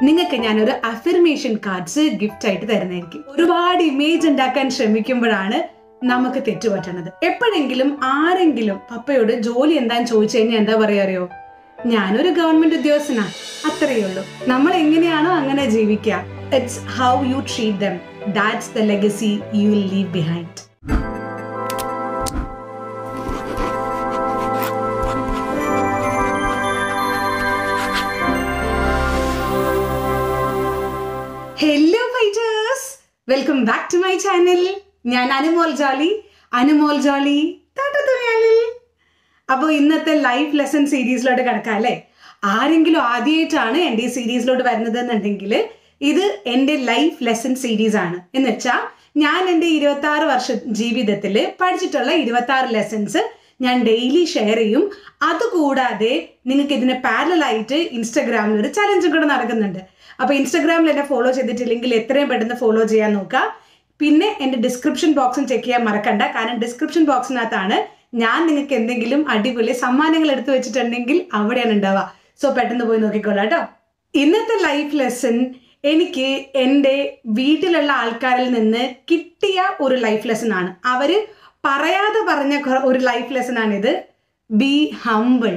നിങ്ങൾക്ക് ഞാനൊരു affirmation cards gift ആയിട്ട് തരുന്നതായിരിക്കും ഒരുപാട് ഇമേജ് ഉണ്ടാക്കാൻ ശ്രമിക്കുമ്പോഴാണ് നമുക്ക് തെറ്റുപറ്റണത് എപ്പോഴെങ്കിലും ആരെങ്കിലും പപ്പയോട് ജോലി എന്താന്ന് ചോദിച്ചു കഴിഞ്ഞാൽ എന്താ പറയാ അറിയോ ഞാനൊരു ഗവൺമെന്റ് ഉദ്യോഗസ്ഥനാ അത്രയേ ഉള്ളൂ നമ്മൾ എങ്ങനെയാണോ അങ്ങനെ ജീവിക്കുക it's how you treat them that's the legacy you will leave behind hello fighters welcome back to my channel ഞാൻ അനുമോൾ ജോളി അനുമോൾ ജോളി താട്ടത്തുമയാലിൽ അപ്പോൾ ഇന്നത്തെ ലൈഫ് ലെസൺ സീരീസിലോട്ട് കിടക്കാം അല്ലേ ആരെങ്കിലും ആദ്യമായിട്ടാണ് എൻ്റെ ഈ സീരീസിലോട്ട് വരുന്നത് എന്നുണ്ടെങ്കിൽ ഇത് എൻ്റെ ലൈഫ് ലെസൺ സീരീസ് ആണ് എന്ന് വെച്ചാൽ ഞാൻ എൻ്റെ ഇരുപത്തി ആറ് വർഷ ജീവിതത്തിൽ പഠിച്ചിട്ടുള്ള ഇരുപത്തി ആറ് ലെസൺസ് ഞാൻ ഡെയിലി ഷെയർ ചെയ്യും അതുകൂടാതെ നിങ്ങൾക്ക് ഇതിന് പാരലായിട്ട് ഇൻസ്റ്റാഗ്രാമിൽ ഒരു ചലഞ്ചും കൂടെ നടക്കുന്നുണ്ട് അപ്പോൾ ഇൻസ്റ്റാഗ്രാമിൽ എന്നെ ഫോളോ ചെയ്തിട്ടില്ലെങ്കിൽ എത്രയും പെട്ടെന്ന് ഫോളോ ചെയ്യാൻ നോക്കുക പിന്നെ എൻ്റെ ഡിസ്ക്രിപ്ഷൻ ബോക്സും ചെക്ക് ചെയ്യാൻ മറക്കണ്ട കാരണം ഡിസ്ക്രിപ്ഷൻ ബോക്സിനകത്താണ് ഞാൻ നിങ്ങൾക്ക് എന്തെങ്കിലും അടിപൊളി സമ്മാനങ്ങൾ എടുത്തു വെച്ചിട്ടുണ്ടെങ്കിൽ അവിടെയാണ് ഉണ്ടാവുക സോ പെട്ടെന്ന് പോയി നോക്കിക്കോളാം കേട്ടോ ഇന്നത്തെ ലൈഫ് ലെസൺ എനിക്ക് എൻ്റെ വീട്ടിലുള്ള ആൾക്കാരിൽ നിന്ന് കിട്ടിയ ഒരു ലൈഫ് ലെസൺ ആണ് അവര് പറയാതെ പറഞ്ഞ കുറ- ഒരു ലൈഫ് ലെസൺ ആണിത് ബി ഹംബിൾ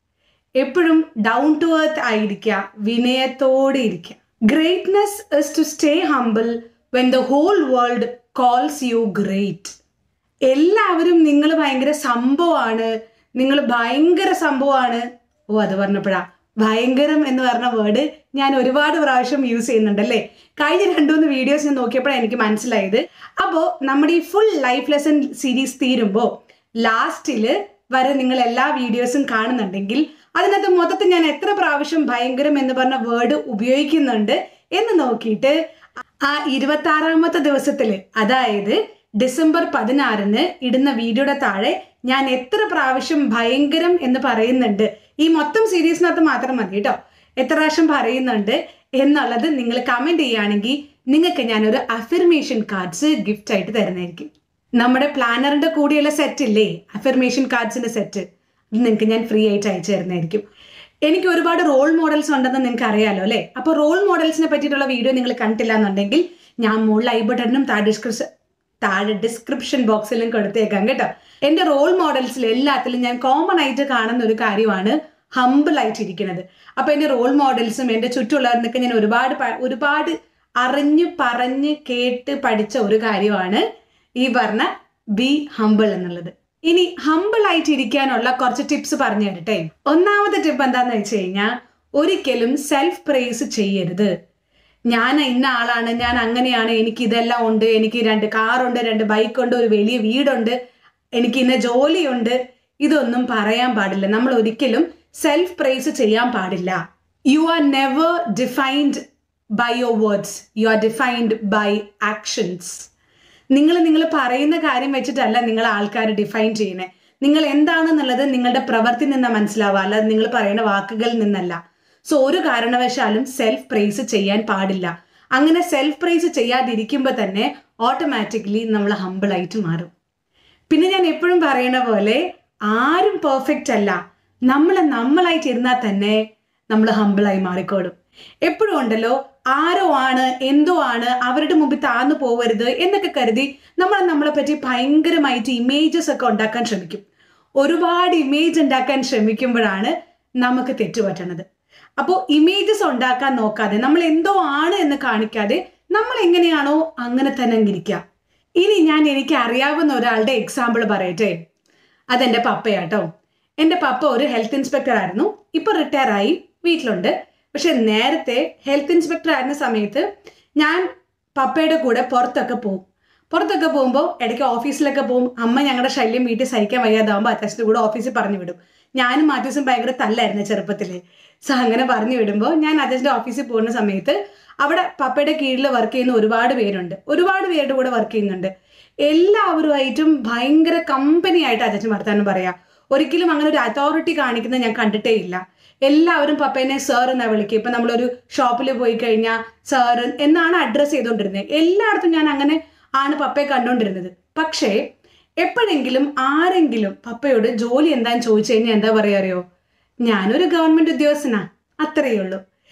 എപ്പോഴും ഡൗൺ ടു എർത്ത് ആയിരിക്കുക വിനയത്തോടെ ഇരിക്കുക greatness is to stay humble when the whole world calls you great എല്ലാവരും നിങ്ങൾ ഭയങ്കര സംഭവമാണ് നിങ്ങൾ ഭയങ്കര സംഭവമാണ് ഓ അത് പറഞ്ഞപ്പോഴാ ഭയങ്കരം എന്ന് പറഞ്ഞ വേർഡ് ഞാൻ ഒരുപാട് പ്രാവശ്യം യൂസ് ചെയ്യുന്നുണ്ടല്ലേ കഴിഞ്ഞ രണ്ടു മൂന്ന് വീഡിയോസ് ഞാൻ നോക്കിയപ്പോഴാണ് എനിക്ക് മനസ്സിലായത് അപ്പോൾ നമ്മുടെ ഈ ഫുൾ ലൈഫ് ലെസൺ സീരീസ് തീരുമ്പോൾ ലാസ്റ്റിൽ വരെ നിങ്ങൾ എല്ലാ വീഡിയോസും കാണുന്നുണ്ടെങ്കിൽ അതിനകത്ത് മൊത്തത്തിൽ ഞാൻ എത്ര പ്രാവശ്യം ഭയങ്കരം എന്ന് പറഞ്ഞ വേർഡ് ഉപയോഗിക്കുന്നുണ്ട് എന്ന് നോക്കിയിട്ട് ആ ഇരുപത്തി ആറാമത്തെ ദിവസത്തിൽ അതായത് ഡിസംബർ പതിനാറിന് ഇടുന്ന വീഡിയോയുടെ താഴെ ഞാൻ എത്ര പ്രാവശ്യം ഭയങ്കരം എന്ന് പറയുന്നുണ്ട് ഈ മൊത്തം സീരീസിനകത്ത് മാത്രം മതി കേട്ടോ എത്ര പ്രാവശ്യം പറയുന്നുണ്ട് എന്നുള്ളത് നിങ്ങൾ കമന്റ് ചെയ്യുകയാണെങ്കിൽ നിങ്ങൾക്ക് ഞാനൊരു അഫർമേഷൻ കാർഡ്സ് ഗിഫ്റ്റ് ആയിട്ട് തരുന്നതായിരിക്കും നമ്മുടെ പ്ലാനറിന്റെ കൂടെയുള്ള സെറ്റ് ഇല്ലേ അഫർമേഷൻ കാർഡ്സിന്റെ സെറ്റ് അത് നിങ്ങൾക്ക് ഞാൻ ഫ്രീ ആയിട്ട് അയച്ചു തരുന്നതായിരിക്കും എനിക്ക് ഒരുപാട് റോൾ മോഡൽസ് ഉണ്ടെന്ന് നിങ്ങൾക്ക് അറിയാലോ അല്ലേ അപ്പോൾ റോൾ മോഡൽസിനെ പറ്റിയിട്ടുള്ള വീഡിയോ നിങ്ങൾ കണ്ടില്ല എന്നുണ്ടെങ്കിൽ ഞാൻ മുകളിൽ ഐ ബട്ടണിനും താഴെ ഡിസ്ക്രിപ്ഷൻ താഴെ ഡിസ്ക്രിപ്ഷൻ ബോക്സിലും കൊടുത്തേക്കാം കേട്ടോ എൻ്റെ റോൾ മോഡൽസിൽ എല്ലാത്തിലും ഞാൻ കോമൺ ആയിട്ട് കാണുന്ന ഒരു കാര്യമാണ് ഹമ്പിൾ ആയിട്ട് ഇരിക്കുന്നത് അപ്പോൾ എൻ്റെ റോൾ മോഡൽസും എൻ്റെ ചുറ്റുമുള്ളവരിനൊക്കെ ഞാൻ ഒരുപാട് പ- ഒരുപാട് അറിഞ്ഞ് പറഞ്ഞ് കേട്ട് പഠിച്ച ഒരു കാര്യമാണ് ഈ പറഞ്ഞ ബി ഹമ്പിൾ എന്നുള്ളത് ഇനി ഹമ്പിൾ ആയിട്ട് ഇരിക്കാനുള്ള കുറച്ച് ടിപ്സ് പറഞ്ഞു തരട്ടെ ഒന്നാമത്തെ ടിപ്പ് എന്താന്ന് വെച്ച് കഴിഞ്ഞാൽ ഒരിക്കലും സെൽഫ് പ്രേസ് ചെയ്യരുത് ഞാൻ ഇന്ന ആളാണ് ഞാൻ അങ്ങനെയാണ് എനിക്ക് ഇതെല്ലാം ഉണ്ട് എനിക്ക് രണ്ട് കാറുണ്ട് രണ്ട് ബൈക്കുണ്ട് ഒരു വലിയ വീടുണ്ട് എനിക്ക് ഇന്ന ജോലിയുണ്ട് ഇതൊന്നും പറയാൻ പാടില്ല നമ്മൾ ഒരിക്കലും സെൽഫ് പ്രേസ് ചെയ്യാൻ പാടില്ല you are never defined by your words you are defined by actions നിങ്ങൾ നിങ്ങൾ പറയുന്ന കാര്യം വെച്ചിട്ടല്ല നിങ്ങൾ ആൾക്കാർ ഡിഫൈൻ ചെയ്യുന്നത് നിങ്ങൾ എന്താണെന്നുള്ളത് നിങ്ങളുടെ പ്രവൃത്തി നിന്ന് മനസ്സിലാവുക അല്ലാതെ നിങ്ങൾ പറയുന്ന വാക്കുകളിൽ നിന്നല്ല സോ ഒരു കാരണവശാലും സെൽഫ് പ്രൈസ് ചെയ്യാൻ പാടില്ല അങ്ങനെ സെൽഫ് പ്രൈസ് ചെയ്യാതിരിക്കുമ്പോൾ തന്നെ ഓട്ടോമാറ്റിക്കലി നമ്മൾ ഹമ്പിൾ ആയിട്ട് മാറും പിന്നെ ഞാൻ എപ്പോഴും പറയുന്ന പോലെ ആരും പെർഫെക്റ്റ് അല്ല നമ്മൾ നമ്മളായിട്ട് ഇരുന്നാൽ തന്നെ നമ്മൾ ഹമ്പിളായി മാറിക്കോളും എപ്പോഴും ഉണ്ടല്ലോ ആരോ ആണ് എന്തോ ആണ് അവരുടെ മുമ്പിൽ താന്നു പോവരുത് എന്നൊക്കെ കരുതി നമ്മൾ നമ്മളെ പറ്റി ഭയങ്കരമായിട്ട് ഇമേജസ് ഒക്കെ ഉണ്ടാക്കാൻ ശ്രമിക്കും ഒരുപാട് ഇമേജ് ഉണ്ടാക്കാൻ ശ്രമിക്കുമ്പോഴാണ് നമുക്ക് തെറ്റുപറ്റണത് അപ്പോൾ ഇമേജസ് ഉണ്ടാക്കാൻ നോക്കാതെ നമ്മൾ എന്തോ ആണ് എന്ന് കാണിക്കാതെ നമ്മൾ എങ്ങനെയാണോ അങ്ങനെ തന്നെ അങ്ങിരിക്കുക ഇനി ഞാൻ എനിക്ക് അറിയാവുന്ന ഒരാളുടെ എക്സാമ്പിൾ പറയട്ടെ അതെന്റെ പപ്പയാട്ടോ എൻ്റെ പപ്പ ഒരു ഹെൽത്ത് ഇൻസ്പെക്ടർ ആയിരുന്നു ഇപ്പൊ റിട്ടയർ ആയി വീട്ടിലുണ്ട് പക്ഷെ നേരത്തെ ഹെൽത്ത് ഇൻസ്പെക്ടർ ആയിരുന്ന സമയത്ത് ഞാൻ പപ്പയുടെ കൂടെ പുറത്തൊക്കെ പോകും പുറത്തൊക്കെ പോകുമ്പോൾ ഇടയ്ക്ക് ഓഫീസിലൊക്കെ പോകും അമ്മ ഞങ്ങളുടെ ശല്യം വീട്ടിൽ സഹിക്കാൻ വയ്യാതാവുമ്പോൾ അത്യാവശ്യത്തിന് കൂടെ ഓഫീസിൽ പറഞ്ഞു വിടും ഞാനും മാത്യൂസും ഭയങ്കര തല്ലായിരുന്നു ചെറുപ്പത്തിൽ സോ അങ്ങനെ പറഞ്ഞു വിടുമ്പോൾ ഞാൻ അച്ഛൻ്റെ ഓഫീസിൽ പോകുന്ന സമയത്ത് അവിടെ പപ്പയുടെ കീഴിൽ വർക്ക് ചെയ്യുന്ന ഒരുപാട് പേരുണ്ട് ഒരുപാട് പേരുടെ കൂടെ വർക്ക് ചെയ്യുന്നുണ്ട് എല്ലാവരുമായിട്ടും ഭയങ്കര കമ്പനി ആയിട്ട് അച്ഛൻ വർത്താനം പറയാം ഒരിക്കലും അങ്ങനെ ഒരു അതോറിറ്റി കാണിക്കുന്നത് ഞാൻ കണ്ടിട്ടേ ഇല്ല എല്ലാവരും പപ്പേനെ സാർ എന്നാ വിളിക്കുക ഇപ്പൊ നമ്മളൊരു ഷോപ്പിൽ പോയി കഴിഞ്ഞാൽ സാർ എന്നാണ് അഡ്രസ്സ് ചെയ്തുകൊണ്ടിരുന്നത് എല്ലായിടത്തും ഞാൻ അങ്ങനെ ആണ് പപ്പയെ കണ്ടുകൊണ്ടിരുന്നത് പക്ഷേ എപ്പോഴെങ്കിലും ആരെങ്കിലും പപ്പയോട് ജോലി എന്താന്ന് ചോദിച്ചു കഴിഞ്ഞാൽ എന്താ പറയാ അറിയോ ഞാനൊരു ഗവൺമെന്റ് ഉദ്യോഗസ്ഥനാ അത്രയേ ഉള്ളൂ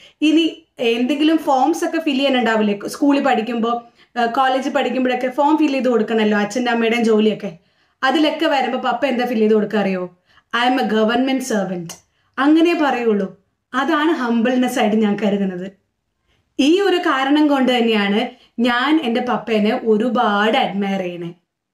ഇനി എന്തെങ്കിലും ഫോംസ് ഒക്കെ ഫില്ല് ചെയ്യാനുണ്ടാവില്ലേ സ്കൂളിൽ പഠിക്കുമ്പോൾ കോളേജിൽ പഠിക്കുമ്പോഴൊക്കെ ഫോം ഫില്ല് ചെയ്ത് കൊടുക്കണമല്ലോ അച്ഛൻ്റെ അമ്മയുടെയും ജോലിയൊക്കെ അതിലൊക്കെ വരുമ്പോൾ പപ്പ എന്താ ഫില്ല് ചെയ്ത് കൊടുക്കുക അറിയോ I am a government servant അങ്ങനെ പറയുള്ളൂ അതാണ് ഹംബിൾനെസ് ആയിട്ട് ഞാൻ കരുതുന്നത് ഈ ഒരു കാരണം കൊണ്ട് തന്നെയാണ് ഞാൻ എൻ്റെ പപ്പേനെ ഒരുപാട് അഡ്മയർ ചെയ്യണേ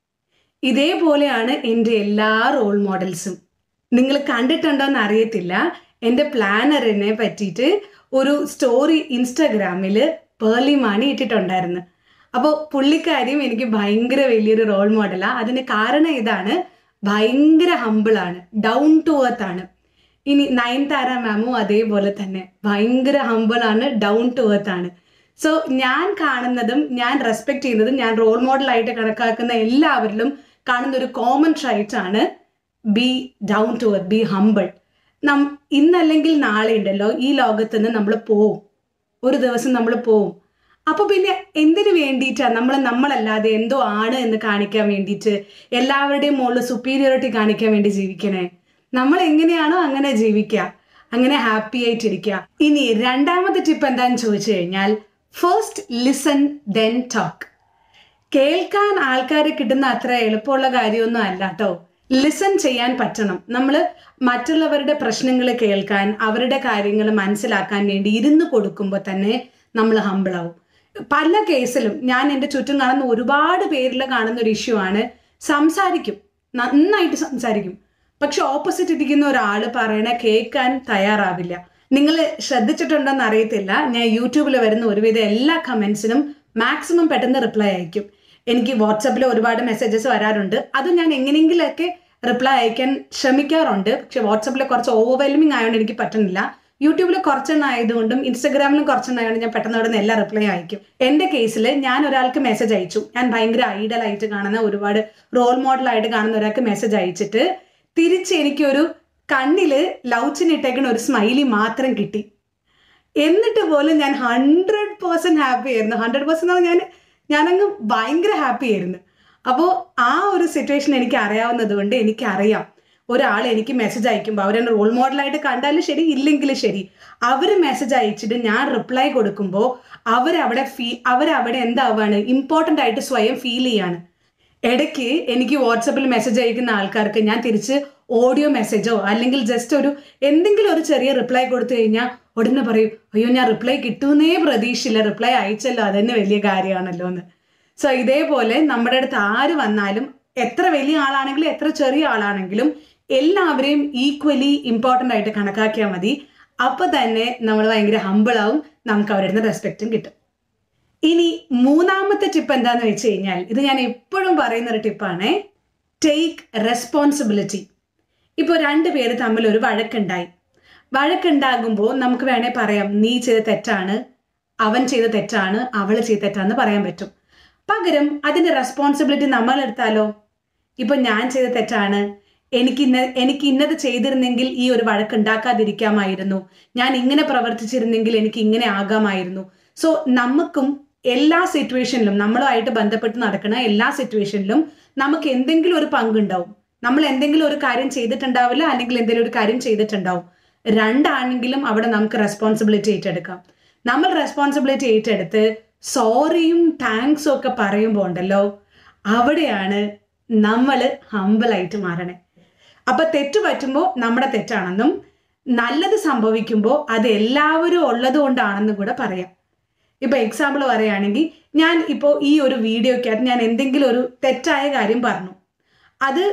ഇതേപോലെയാണ് എൻ്റെ എല്ലാ റോൾ മോഡൽസും നിങ്ങൾ കണ്ടിട്ടുണ്ടോ എന്ന് അറിയത്തില്ല എൻ്റെ പ്ലാനറിനെ പറ്റിയിട്ട് ഒരു സ്റ്റോറി ഇൻസ്റ്റാഗ്രാമിൽ പേർലി മണി ഇട്ടിട്ടുണ്ടായിരുന്നു അപ്പോൾ പുള്ളിക്കാരിയും എനിക്ക് ഭയങ്കര വലിയൊരു റോൾ മോഡലാണ് അതിന് കാരണം ഇതാണ് ഭയങ്കര ഹമ്പിളാണ് ഡൗൺ ടു എർത്ത് ആണ് ഇനി നയൻതാര മാമും അതേപോലെ തന്നെ ഭയങ്കര ഹമ്പിളാണ് ഡൗൺ ടു എർത്ത് ആണ് സോ ഞാൻ കാണുന്നതും ഞാൻ റെസ്പെക്ട് ചെയ്യുന്നതും ഞാൻ റോൾ മോഡലായിട്ട് കണക്കാക്കുന്ന എല്ലാവരിലും കാണുന്ന ഒരു കോമൺ ട്രൈറ്റ് ആണ് be down to earth be humble നം ഇന്നല്ലെങ്കിൽ നാളെ ഉണ്ടല്ലോ ഈ ലോകത്ത് നിന്ന് നമ്മൾ പോവും ഒരു ദിവസം നമ്മൾ പോവും അപ്പൊ പിന്നെ എന്തിനു വേണ്ടിയിട്ടാണ് നമ്മൾ നമ്മളല്ലാതെ എന്തോ ആണ് എന്ന് കാണിക്കാൻ വേണ്ടിയിട്ട് എല്ലാവരുടെയും മുകളിൽ സുപ്പീരിയോറിറ്റി കാണിക്കാൻ വേണ്ടി ജീവിക്കണേ നമ്മൾ എങ്ങനെയാണോ അങ്ങനെ ജീവിക്കുക അങ്ങനെ ഹാപ്പി ആയിട്ടിരിക്കുക ഇനി രണ്ടാമത്തെ ടിപ്പ് എന്താന്ന് ചോദിച്ചു കഴിഞ്ഞാൽ ഫസ്റ്റ് ലിസൺ ദെൻ ടോക്ക് കേൾക്കാൻ ആൾക്കാരെ കിട്ടുന്ന അത്ര എളുപ്പമുള്ള കാര്യമൊന്നും അല്ല കേട്ടോ ലിസൺ ചെയ്യാൻ പറ്റണം നമ്മൾ മറ്റുള്ളവരുടെ പ്രശ്നങ്ങൾ കേൾക്കാൻ അവരുടെ കാര്യങ്ങൾ മനസ്സിലാക്കാൻ വേണ്ടി ഇരുന്ന് കൊടുക്കുമ്പോൾ തന്നെ നമ്മൾ ഹമ്പിളാവും പല കേസിലും ഞാൻ എൻ്റെ ചുറ്റും കാണുന്ന ഒരുപാട് പേരിൽ കാണുന്ന ഒരു ഇഷ്യൂ ആണ് സംസാരിക്കും നന്നായിട്ട് സംസാരിക്കും പക്ഷെ ഓപ്പോസിറ്റ് ഇരിക്കുന്ന ഒരാൾ പറയണ കേൾക്കാൻ തയ്യാറാവില്ല നിങ്ങൾ ശ്രദ്ധിച്ചിട്ടുണ്ടോന്ന് അറിയത്തില്ല ഞാൻ യൂട്യൂബിൽ വരുന്ന ഒരുവിധ എല്ലാ കമൻസിനും മാക്സിമം പെട്ടെന്ന് റിപ്ലൈ അയക്കും എനിക്ക് വാട്സപ്പിൽ ഒരുപാട് മെസ്സേജസ് വരാറുണ്ട് അത് ഞാൻ എങ്ങനെയെങ്കിലൊക്കെ റിപ്ലൈ അയക്കാൻ ശ്രമിക്കാറുണ്ട് പക്ഷെ വാട്സപ്പിൽ കുറച്ച് ഓവർവെൽമിങ് ആയതുകൊണ്ട് എനിക്ക് പറ്റുന്നില്ല യൂട്യൂബിൽ കുറച്ചെണ്ണം ആയതുകൊണ്ടും ഇൻസ്റ്റഗ്രാമിലും കുറച്ചെണ്ണം ആയതുകൊണ്ട് ഞാൻ പെട്ടെന്ന് അവിടെ എല്ലാ റിപ്ലൈ അയക്കും എൻ്റെ കേസിൽ ഞാൻ ഒരാൾക്ക് മെസ്സേജ് അയച്ചു ഞാൻ ഭയങ്കര ഐഡൽ ആയിട്ട് കാണുന്ന ഒരുപാട് റോൾ മോഡലായിട്ട് കാണുന്ന ഒരാൾക്ക് മെസ്സേജ് അയച്ചിട്ട് തിരിച്ച് എനിക്കൊരു കണ്ണില് ലൗച്ചിനിട്ടേക്കുന്ന ഒരു സ്മൈലി മാത്രം കിട്ടി എന്നിട്ട് പോലും ഞാൻ ഹൺഡ്രഡ് പേഴ്സൻറ്റ് ഹാപ്പി ആയിരുന്നു ഹൺഡ്രഡ് പേഴ്സൻറ്റ് ഞാൻ ഞാനങ്ങ് ഭയങ്കര ഹാപ്പി ആയിരുന്നു അപ്പോൾ ആ ഒരു സിറ്റുവേഷൻ എനിക്ക് അറിയാവുന്നത് കൊണ്ട് എനിക്കറിയാം ഒരാൾ എനിക്ക് മെസ്സേജ് അയക്കുമ്പോൾ അവരെന്നെ റോൾ മോഡലായിട്ട് കണ്ടാലും ശരി ഇല്ലെങ്കിലും ശരി അവർ മെസ്സേജ് അയച്ചിട്ട് ഞാൻ റിപ്ലൈ കൊടുക്കുമ്പോൾ അവരവിടെ ഫീ അവരവിടെ എന്താവാണ് ഇമ്പോർട്ടൻ്റ് ആയിട്ട് സ്വയം ഫീൽ ചെയ്യാണ് ഇടയ്ക്ക് എനിക്ക് വാട്സപ്പിൽ മെസ്സേജ് അയക്കുന്ന ആൾക്കാർക്ക് ഞാൻ തിരിച്ച് ഓഡിയോ മെസ്സേജോ അല്ലെങ്കിൽ ജസ്റ്റ് ഒരു എന്തെങ്കിലും ഒരു ചെറിയ റിപ്ലൈ കൊടുത്തു കഴിഞ്ഞാൽ ഉടനെ പറയും അയ്യോ ഞാൻ റിപ്ലൈ കിട്ടുമെന്നേ പ്രതീക്ഷയില്ല റിപ്ലൈ അയച്ചല്ലോ അതന്നെ വലിയ കാര്യമാണല്ലോ എന്ന് സോ ഇതേപോലെ നമ്മുടെ അടുത്ത് ആര് വന്നാലും എത്ര വലിയ ആളാണെങ്കിലും എത്ര ചെറിയ ആളാണെങ്കിലും എല്ലാവരെയും ഈക്വലി ഇമ്പോർട്ടൻ്റ് ആയിട്ട് കണക്കാക്കിയാൽ മതി അപ്പോൾ തന്നെ നമ്മൾ ഭയങ്കര ഹമ്പിളാവും നമുക്ക് അവരുടെ നിന്ന് റെസ്പെക്റ്റും കിട്ടും ഇനി മൂന്നാമത്തെ ടിപ്പ് എന്താന്ന് വെച്ച് കഴിഞ്ഞാൽ ഇത് ഞാൻ എപ്പോഴും പറയുന്ന ഒരു ടിപ്പാണ് ടേക്ക് റെസ്പോൺസിബിലിറ്റി ഇപ്പോൾ രണ്ട് പേര് തമ്മിൽ ഒരു വഴക്കുണ്ടായി വഴക്കുണ്ടാകുമ്പോൾ നമുക്ക് വേണേ പറയാം നീ ചെയ്ത തെറ്റാണ് അവൻ ചെയ്ത തെറ്റാണ് അവൾ ചെയ്ത തെറ്റാന്ന് പറയാൻ പറ്റും പകരം അതിന്റെ റെസ്പോൺസിബിലിറ്റി നമ്മൾ എടുത്താലോ ഇപ്പൊ ഞാൻ ചെയ്ത തെറ്റാണ് എനിക്ക് ഇന്ന എനിക്ക് ഇന്നത് ചെയ്തിരുന്നെങ്കിൽ ഈ ഒരു വഴക്ക് ഉണ്ടാക്കാതിരിക്കാമായിരുന്നു ഞാൻ ഇങ്ങനെ പ്രവർത്തിച്ചിരുന്നെങ്കിൽ എനിക്ക് ഇങ്ങനെ ആകാമായിരുന്നു സോ നമുക്കും എല്ലാ സിറ്റുവേഷനിലും നമ്മളുമായിട്ട് ബന്ധപ്പെട്ട് നടക്കുന്ന എല്ലാ സിറ്റുവേഷനിലും നമുക്ക് എന്തെങ്കിലും ഒരു പങ്കുണ്ടാവും നമ്മൾ എന്തെങ്കിലും ഒരു കാര്യം ചെയ്തിട്ടുണ്ടാവില്ല അല്ലെങ്കിൽ എന്തെങ്കിലും ഒരു കാര്യം ചെയ്തിട്ടുണ്ടാവും രണ്ടാണെങ്കിലും അവിടെ നമുക്ക് റെസ്പോൺസിബിലിറ്റി ഏറ്റെടുക്കാം നമ്മൾ റെസ്പോൺസിബിലിറ്റി ഏറ്റെടുത്ത് സോറിയും താങ്ക്സും ഒക്കെ പറയുമ്പോൾ ഉണ്ടല്ലോ അവിടെയാണ് നമ്മൾ ഹമ്പിളായിട്ട് മാറണേ അപ്പൊ തെറ്റ് പറ്റുമ്പോൾ നമ്മുടെ തെറ്റാണെന്നും നല്ലത് സംഭവിക്കുമ്പോൾ അത് എല്ലാവരും ഉള്ളത് കൊണ്ടാണെന്നും കൂടെ പറയാം ഇപ്പൊ എക്സാമ്പിൾ പറയുകയാണെങ്കിൽ ഞാൻ ഇപ്പോൾ ഈ ഒരു വീഡിയോക്കകത്ത് ഞാൻ എന്തെങ്കിലും ഒരു തെറ്റായ കാര്യം പറഞ്ഞു അത്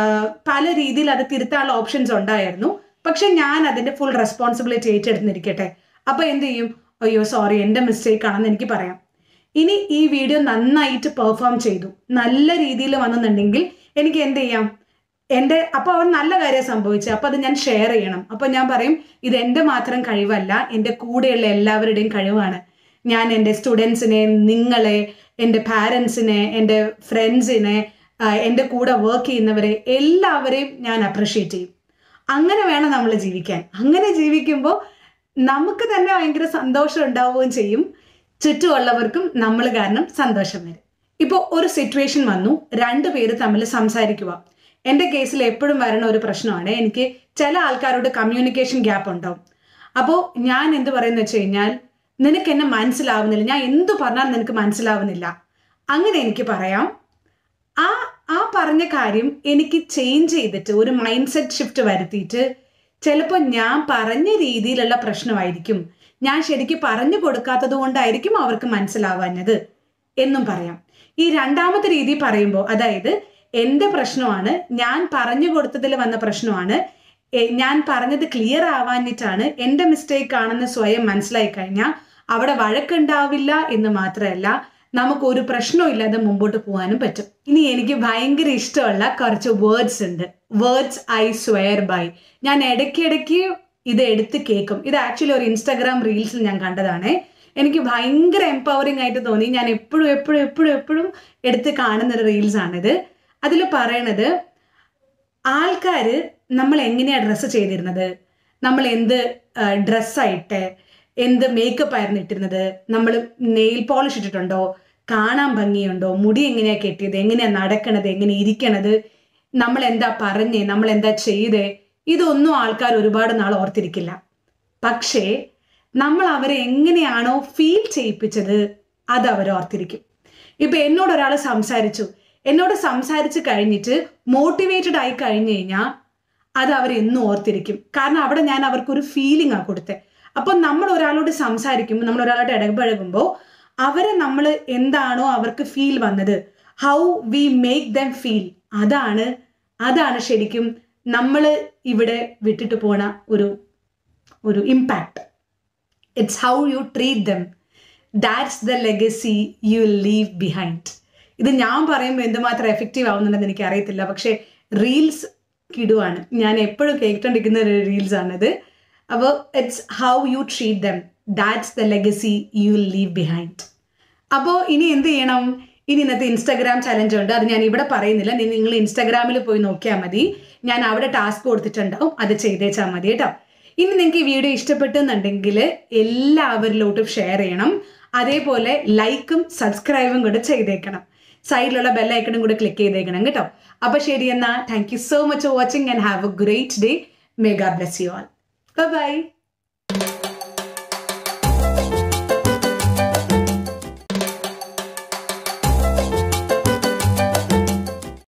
പല രീതിയിൽ അത് തിരുത്താനുള്ള ഓപ്ഷൻസ് ഉണ്ടായിരുന്നു പക്ഷെ ഞാൻ അതിന്റെ ഫുൾ റെസ്പോൺസിബിലിറ്റി ഏറ്റെടുത്തിരിക്കട്ടെ അപ്പൊ എന്ത് ചെയ്യും അയ്യോ സോറി എൻ്റെ മിസ്റ്റേക്ക് ആണെന്ന് എനിക്ക് പറയാം ഇനി ഈ വീഡിയോ നന്നായിട്ട് പെർഫോം ചെയ്തു നല്ല രീതിയിൽ വന്നെന്നുണ്ടെങ്കിൽ എനിക്ക് എന്ത് ചെയ്യാം എൻ്റെ അപ്പോൾ അവൻ നല്ല കാര്യം സംഭവിച്ചു അപ്പോൾ അത് ഞാൻ ഷെയർ ചെയ്യണം അപ്പോൾ ഞാൻ പറയും ഇത് എൻ്റെ മാത്രം കഴിവല്ല എൻ്റെ കൂടെയുള്ള എല്ലാവരുടെയും കഴിവാണ് ഞാൻ എൻ്റെ സ്റ്റുഡൻസിനെ നിങ്ങളെ എൻ്റെ പാരൻസിനെ എൻ്റെ ഫ്രണ്ട്സിനെ എൻ്റെ കൂടെ വർക്ക് ചെയ്യുന്നവരെ എല്ലാവരെയും ഞാൻ അപ്രിഷ്യേറ്റ് ചെയ്യും അങ്ങനെ വേണം നമ്മൾ ജീവിക്കാൻ അങ്ങനെ ജീവിക്കുമ്പോൾ നമുക്ക് തന്നെ ഭയങ്കര സന്തോഷം ഉണ്ടാവുകയും ചെയ്യും ചുറ്റുമുള്ളവർക്കും നമ്മൾ കാരണം സന്തോഷം വരും ഇപ്പോൾ ഒരു സിറ്റുവേഷൻ വന്നു രണ്ടു പേര് തമ്മിൽ സംസാരിക്കുക എൻ്റെ കേസിൽ എപ്പോഴും വരുന്ന ഒരു പ്രശ്നമാണ് എനിക്ക് ചില ആൾക്കാരോട് കമ്മ്യൂണിക്കേഷൻ ഗ്യാപ്പ് ഉണ്ടാവും അപ്പോൾ ഞാൻ എന്ത് പറയുന്നത് വെച്ച് കഴിഞ്ഞാൽ നിനക്ക് എന്നെ മനസ്സിലാവുന്നില്ല ഞാൻ എന്തു പറഞ്ഞാൽ നിനക്ക് മനസ്സിലാവുന്നില്ല അങ്ങനെ എനിക്ക് പറയാം ആ ആ പറഞ്ഞ കാര്യം എനിക്ക് ചേഞ്ച് ചെയ്തിട്ട് ഒരു മൈൻഡ് സെറ്റ് ഷിഫ്റ്റ് വരുത്തിയിട്ട് ചിലപ്പോൾ ഞാൻ പറഞ്ഞ രീതിയിലുള്ള പ്രശ്നമായിരിക്കും ഞാൻ ശരിക്കും പറഞ്ഞു കൊടുക്കാത്തത് കൊണ്ടായിരിക്കും അവർക്ക് മനസ്സിലാവാഞ്ഞത് എന്നും പറയാം ഈ രണ്ടാമത്തെ രീതി പറയുമ്പോൾ അതായത് എൻ്റെ പ്രശ്നമാണ് ഞാൻ പറഞ്ഞു കൊടുത്തതിൽ വന്ന പ്രശ്നമാണ് എ- ഞാൻ പറഞ്ഞത് ക്ലിയർ ആവാഞ്ഞിട്ടാണ് എൻ്റെ മിസ്റ്റേക്ക് ആണെന്ന് സ്വയം മനസ്സിലായി കഴിഞ്ഞാൽ അവിടെ വഴക്കുണ്ടാവില്ല എന്ന് മാത്രമല്ല നമുക്ക് ഒരു പ്രശ്നവും ഇല്ലാതെ മുമ്പോട്ട് പോകാനും പറ്റും ഇനി എനിക്ക് ഭയങ്കര ഇഷ്ടമുള്ള കുറച്ച് വേർഡ്സ് ഉണ്ട് വേർഡ്സ് ഐ സ്വയർ ബൈ ഞാൻ ഇടയ്ക്കിടയ്ക്ക് ഇത് എടുത്ത് കേൾക്കും ഇത് ആക്ച്വലി ഒരു ഇൻസ്റ്റാഗ്രാം റീൽസിൽ ഞാൻ കണ്ടതാണേ എനിക്ക് ഭയങ്കര എംപവറിംഗ് ആയിട്ട് തോന്നി ഞാൻ എപ്പോഴും എപ്പോഴും എപ്പോഴും എപ്പോഴും എടുത്ത് കാണുന്ന ഒരു റീൽസ് ആണിത് അതിൽ പറയണത് ആൾക്കാർ നമ്മൾ എങ്ങനെയാണ് ഡ്രസ്സ് ചെയ്തിരുന്നത് നമ്മൾ എന്ത് ഡ്രസ്സായിട്ട് എന്ത് മേക്കപ്പ് ആയിരുന്നു ഇട്ടിരുന്നത് നമ്മൾ നെയിൽ പോളിഷ് ഇട്ടിട്ടുണ്ടോ കാണാൻ ഭംഗിയുണ്ടോ മുടി എങ്ങനെയാ കെട്ടിയത് എങ്ങനെയാ നടക്കണത് എങ്ങനെ ഇരിക്കണത് നമ്മൾ എന്താ പറഞ്ഞേ നമ്മൾ എന്താ ചെയ്തേ ഇതൊന്നും ആൾക്കാർ ഒരുപാട് നാൾ ഓർത്തിരിക്കില്ല പക്ഷേ നമ്മൾ അവരെ എങ്ങനെയാണോ ഫീൽ ചെയ്യിപ്പിച്ചത് അത് അവർ ഓർത്തിരിക്കും ഇപ്പൊ എന്നോട് ഒരാൾ സംസാരിച്ചു എന്നോട് സംസാരിച്ച് കഴിഞ്ഞിട്ട് മോട്ടിവേറ്റഡ് ആയി കഴിഞ്ഞു കഴിഞ്ഞാൽ അത് അവർ എന്നും ഓർത്തിരിക്കും കാരണം അവിടെ ഞാൻ അവർക്കൊരു ഫീലിംഗ് ആ കൊടുത്തത് അപ്പൊ നമ്മൾ ഒരാളോട് സംസാരിക്കുമ്പോൾ നമ്മൾ ഒരാളോട് ഇടപഴകുമ്പോൾ അവരെ നമ്മൾ എന്താണോ അവർക്ക് ഫീൽ വന്നത് how we make them feel അതാണ് അതാണ് ശരിക്കും നമ്മൾ ഇവിടെ വിട്ടിട്ട് പോണ ഒരു ഒരു impact it's how you treat them that's the legacy you leave behind ഇത് ഞാൻ പറയുമ്പോൾ എന്തുമാത്രം എഫക്റ്റീവ് ആവുന്നുണ്ടെന്ന് എനിക്ക് അറിയത്തില്ല പക്ഷേ റീൽസ് കിടുവാണ് ഞാൻ എപ്പോഴും കേട്ടോണ്ടിരിക്കുന്ന ഒരു റീൽസ് ആണിത് അപ്പോൾ it's how you treat them that's the legacy you leave behind അപ്പോൾ ഇനി എന്ത് ചെയ്യണം ഇനി ഇന്നത്തെ ഇൻസ്റ്റാഗ്രാം ചലഞ്ച് ഉണ്ട് അത് ഞാൻ ഇവിടെ പറയുന്നില്ല നി- നിങ്ങൾ ഇൻസ്റ്റാഗ്രാമിൽ പോയി നോക്കിയാൽ മതി ഞാൻ അവിടെ ടാസ്ക് കൊടുത്തിട്ടുണ്ടാവും അത് ചെയ്തേച്ചാൽ മതി കേട്ടോ ഇനി നിങ്ങൾക്ക് ഈ വീഡിയോ ഇഷ്ടപ്പെട്ടെന്നുണ്ടെങ്കിൽ എല്ലാവരിലോട്ടും ഷെയർ ചെയ്യണം അതേപോലെ ലൈക്കും സബ്സ്ക്രൈബും കൂടെ ചെയ്തേക്കണം സൈഡിലുള്ള ബെല്ലൈക്കണും കൂടെ ക്ലിക്ക് ചെയ്തേക്കണം കേട്ടോ അപ്പോൾ ശരി എന്നാൽ thank you so much for watching and have a great day may God bless you all by